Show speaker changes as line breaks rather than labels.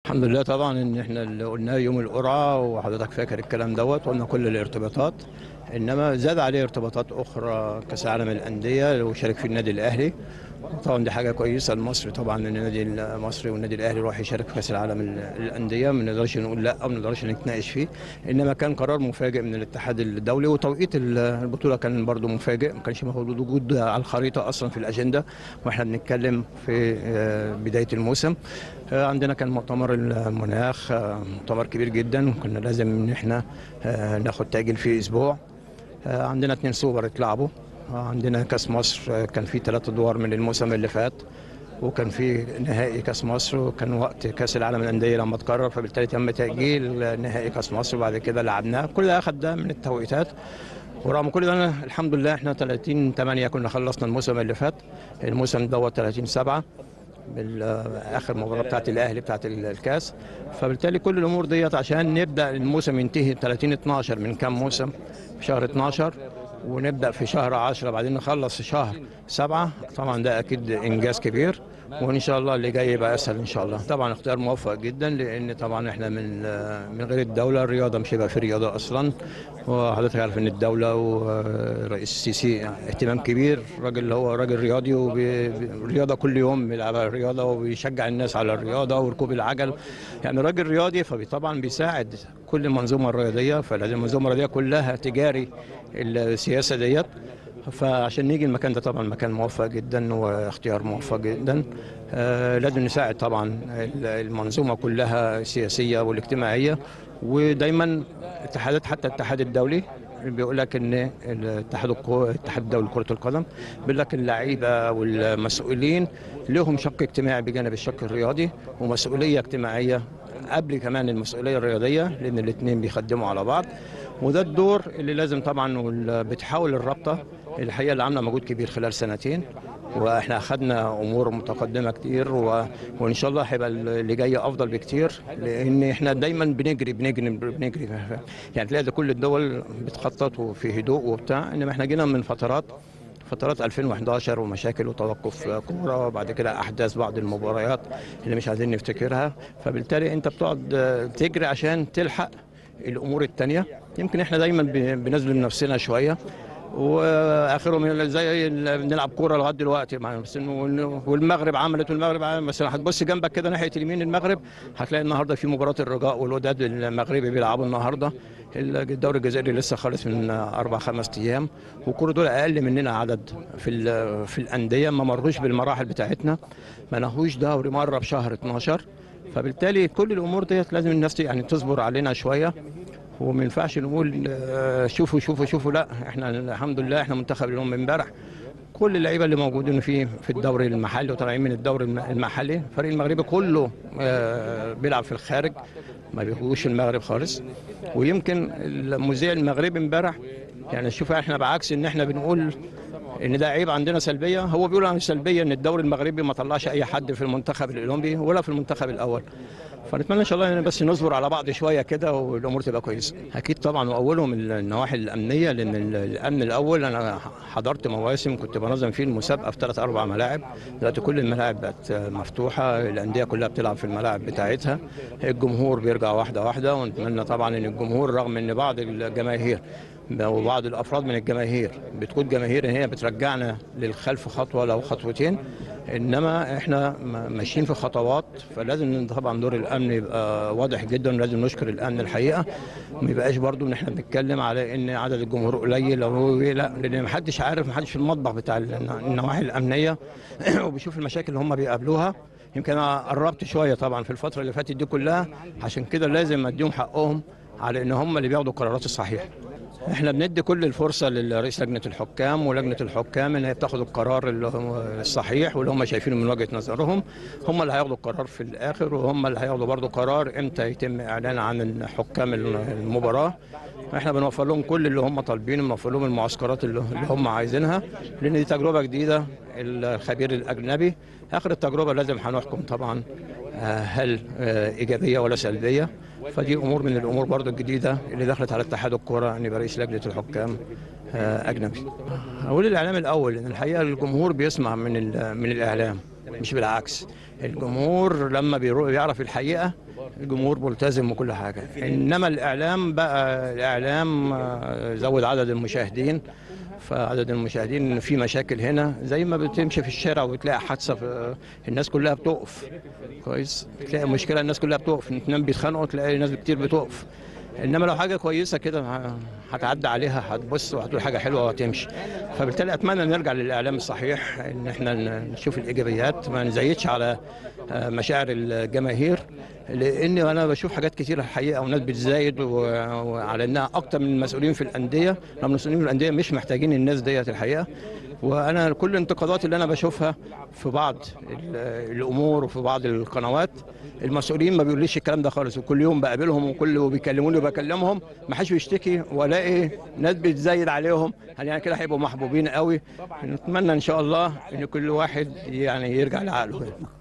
الحمد لله طبعا ان احنا اللي قلناه يوم القرعه وحضرتك فاكر الكلام دوت قلنا كل الارتباطات انما زاد عليه ارتباطات اخرى كاس العالم للانديه وشارك في النادي الاهلي طبعا دي حاجه كويسه لمصر طبعا ان النادي المصري والنادي الاهلي يروح يشارك في كاس العالم للانديه ما نقدرش نقول لا او ما نقدرش نتناقش فيه انما كان قرار مفاجئ من الاتحاد الدولي وتوقيت البطوله كان برضو مفاجئ ما كانش موجود وجود على الخريطه اصلا في الاجنده واحنا بنتكلم في بدايه الموسم عندنا كان مؤتمر المناخ مؤتمر كبير جدا وكنا لازم ان احنا ناخد تاجيل في اسبوع عندنا اثنين سوبر اتلعبوا عندنا كاس مصر كان في ثلاث ادوار من الموسم اللي فات وكان في نهائي كاس مصر وكان وقت كاس العالم للانديه لما اتكرر فبالتالي تم تاجيل نهائي كاس مصر وبعد كده لعبناه كل ده اخذ ده من التوقيتات ورغم كل ده الحمد لله احنا 30 8 كنا خلصنا الموسم اللي فات الموسم دوت 30 7 بالاخر مباراه بتاعت الاهلي بتاعت الكاس فبالتالي كل الامور ديت عشان نبدا الموسم ينتهي 30 12 من كام موسم في شهر 12 ونبدا في شهر 10 بعدين نخلص في شهر 7 طبعا ده اكيد انجاز كبير وان شاء الله اللي جاي يبقى اسهل ان شاء الله طبعا اختيار موفق جدا لان طبعا احنا من من غير الدوله الرياضه مش هيبقى في رياضه اصلا وحضرتك عارف ان الدوله ورئيس السيسي اهتمام كبير راجل هو راجل رياضي وبالرياضه كل يوم بيلعب على الرياضه وبيشجع الناس على الرياضه وركوب العجل يعني راجل رياضي فطبعا بيساعد كل المنظومه الرياضيه فلازم المنظومه الرياضيه كلها تجاري السياسه ديت فعشان نيجي المكان ده طبعا مكان موفق جدا واختيار موفق جدا آه لازم نساعد طبعا المنظومه كلها السياسيه والاجتماعيه ودايما اتحادات حتى الاتحاد الدولي بيقول لك ان الاتحاد الاتحاد الدولي لكره القدم بيقول لك اللعيبه والمسؤولين لهم شق اجتماعي بجانب الشق الرياضي ومسؤوليه اجتماعيه قبل كمان المسؤوليه الرياضيه لان الاثنين بيخدموا على بعض وده الدور اللي لازم طبعا بتحاول الرابطه الحقيقه اللي عامله مجهود كبير خلال سنتين واحنا اخذنا امور متقدمه كتير و... وان شاء الله هيبقى اللي جاي افضل بكتير لان احنا دايما بنجري بنجري بنجري يعني تلاقي كل الدول بتخطط في هدوء وبتاع انما احنا جينا من فترات فترات 2011 ومشاكل وتوقف كوره وبعد كده احداث بعض المباريات اللي مش عايزين نفتكرها فبالتالي انت بتقعد تجري عشان تلحق الامور الثانيه يمكن احنا دايما بنظلم نفسنا شويه واخرهم زي بنلعب كوره لغايه دلوقتي والمغرب عملت والمغرب عملت بس هتبص جنبك كده ناحيه اليمين المغرب هتلاقي النهارده في مباراه الرجاء والوداد المغربي بيلعبوا النهارده الدوري الجزائري لسه خالص من اربع خمس ايام وكل دول اقل مننا عدد في في الانديه ما مروش بالمراحل بتاعتنا ما نهوش دوري مره بشهر 12 فبالتالي كل الامور ديت لازم الناس يعني تصبر علينا شويه وما ينفعش نقول شوفوا شوفوا شوفوا لا احنا الحمد لله احنا منتخب اليوم امبارح كل اللعيبه اللي موجودين فيه في الدوري المحلي وطالعين من الدوري المحلي الفريق المغربي كله بيلعب في الخارج ما بيجوش المغرب خالص ويمكن المذيع المغربي امبارح يعني شوف احنا بعكس ان احنا بنقول ان ده عيب عندنا سلبيه هو بيقول عن سلبيه ان الدوري المغربي ما طلعش اي حد في المنتخب الاولمبي ولا في المنتخب الاول فنتمنى ان شاء الله بس نصبر على بعض شويه كده والامور تبقى كويسه اكيد طبعا واولهم النواحي الامنيه لان الامن الاول انا حضرت مواسم كنت بنظم فيه المسابقه في ثلاث اربع ملاعب دلوقتي كل الملاعب بقت مفتوحه الانديه كلها بتلعب في الملاعب بتاعتها الجمهور بيرجع واحده واحده ونتمنى طبعا ان الجمهور رغم ان بعض الجماهير وبعض الافراد من الجماهير بتكون جماهير ان هي بترجعنا للخلف خطوه لو خطوتين انما احنا ماشيين في خطوات فلازم طبعا دور الامن يبقى واضح جدا لازم نشكر الامن الحقيقه ما يبقاش برضو ان احنا بنتكلم على ان عدد الجمهور قليل او لا لان ما حدش عارف ما حدش في المطبخ بتاع النواحي الامنيه وبيشوف المشاكل اللي هم بيقابلوها يمكن انا قربت شويه طبعا في الفتره اللي فاتت دي كلها عشان كده لازم اديهم حقهم على ان هم اللي بياخدوا القرارات الصحيحه احنا بندي كل الفرصه لرئيس لجنه الحكام ولجنه الحكام ان هي بتاخد القرار اللي هو الصحيح واللي هم شايفينه من وجهه نظرهم هم اللي هياخدوا القرار في الاخر وهم اللي هياخدوا برضه قرار امتى يتم اعلان عن حكام المباراه احنا بنوفر لهم كل اللي هم طالبينه بنوفر لهم المعسكرات اللي هم عايزينها لان دي تجربه جديده الخبير الاجنبي اخر التجربه لازم هنحكم طبعا هل ايجابيه ولا سلبيه فدي امور من الامور برضو الجديده اللي دخلت على اتحاد الكره ان يبقى رئيس لجنه الحكام اجنبي. اقول الاعلام الاول ان الحقيقه الجمهور بيسمع من من الاعلام مش بالعكس الجمهور لما بيعرف الحقيقه الجمهور ملتزم وكل حاجه انما الاعلام بقى الاعلام آه، زود عدد المشاهدين فعدد المشاهدين في مشاكل هنا زي ما بتمشي في الشارع وتلاقي حادثه في الناس كلها بتقف كويس تلاقي مشكله الناس كلها بتقف تنام بيتخانقوا تلاقي ناس كتير بتقف انما لو حاجه كويسه كده ه- هتعدي عليها هتبص وهتقول حاجه حلوه وهتمشي فبالتالي اتمنى نرجع للاعلام الصحيح ان احنا ن- نشوف الايجابيات ما نزيدش على آه، مشاعر الجماهير لان انا بشوف حاجات كتير الحقيقه وناس بتزايد و- وعلى انها اكتر من المسؤولين في الانديه لما المسؤولين في الانديه مش محتاجين الناس ديت الحقيقه وانا كل الانتقادات اللي انا بشوفها في بعض ال- الامور وفي بعض القنوات المسؤولين ما بيقوليش الكلام ده خالص وكل يوم بقابلهم وكل وبيكلموني وبكلمهم ما حدش بيشتكي والاقي ناس بتزايد عليهم هل يعني كده هيبقوا محبوبين قوي نتمنى ان شاء الله ان كل واحد يعني يرجع لعقله